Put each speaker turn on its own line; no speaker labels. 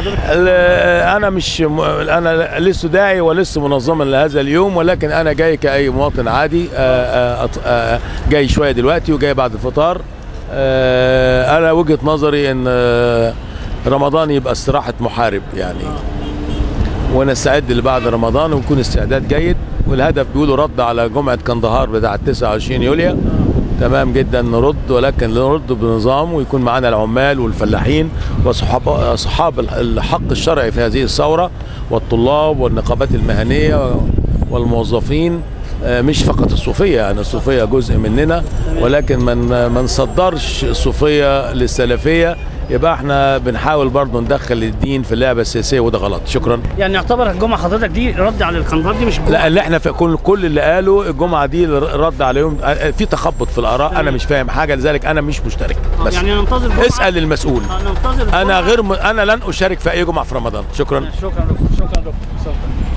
حضرتك
ال- انا مش م- انا لست داعي ولست منظما لهذا اليوم ولكن انا جاي كاي مواطن عادي آه، آه، أط- آه، جاي شويه دلوقتي وجاي بعد الفطار آه، انا وجهه نظري ان آه، رمضان يبقى استراحه محارب يعني ونستعد لبعد رمضان ويكون استعداد جيد والهدف بيقولوا رد على جمعه كندهار بتاعه 29 يوليو تمام جدا نرد ولكن نرد بنظام ويكون معانا العمال والفلاحين وصحاب اصحاب الحق الشرعي في هذه الثوره والطلاب والنقابات المهنيه والموظفين آه، مش فقط الصوفيه يعني الصوفيه جزء مننا ولكن من ما نصدرش الصوفيه للسلفيه يبقى احنا بنحاول برضه ندخل الدين في اللعبه السياسيه وده غلط شكرا
يعني يعتبر الجمعه حضرتك دي رد على القنبات دي مش الجمعة.
لا اللي احنا في كل كل اللي قالوا الجمعه دي رد عليهم آه، في تخبط في الاراء انا مش فاهم حاجه لذلك انا مش مشترك
آه،
بس
يعني ننتظر الجمعة.
اسال المسؤول
آه، ننتظر
انا
الجمعة.
غير م... انا لن اشارك في اي جمعه في رمضان شكرا
شكرا دكتور شكرا دكتور شكرا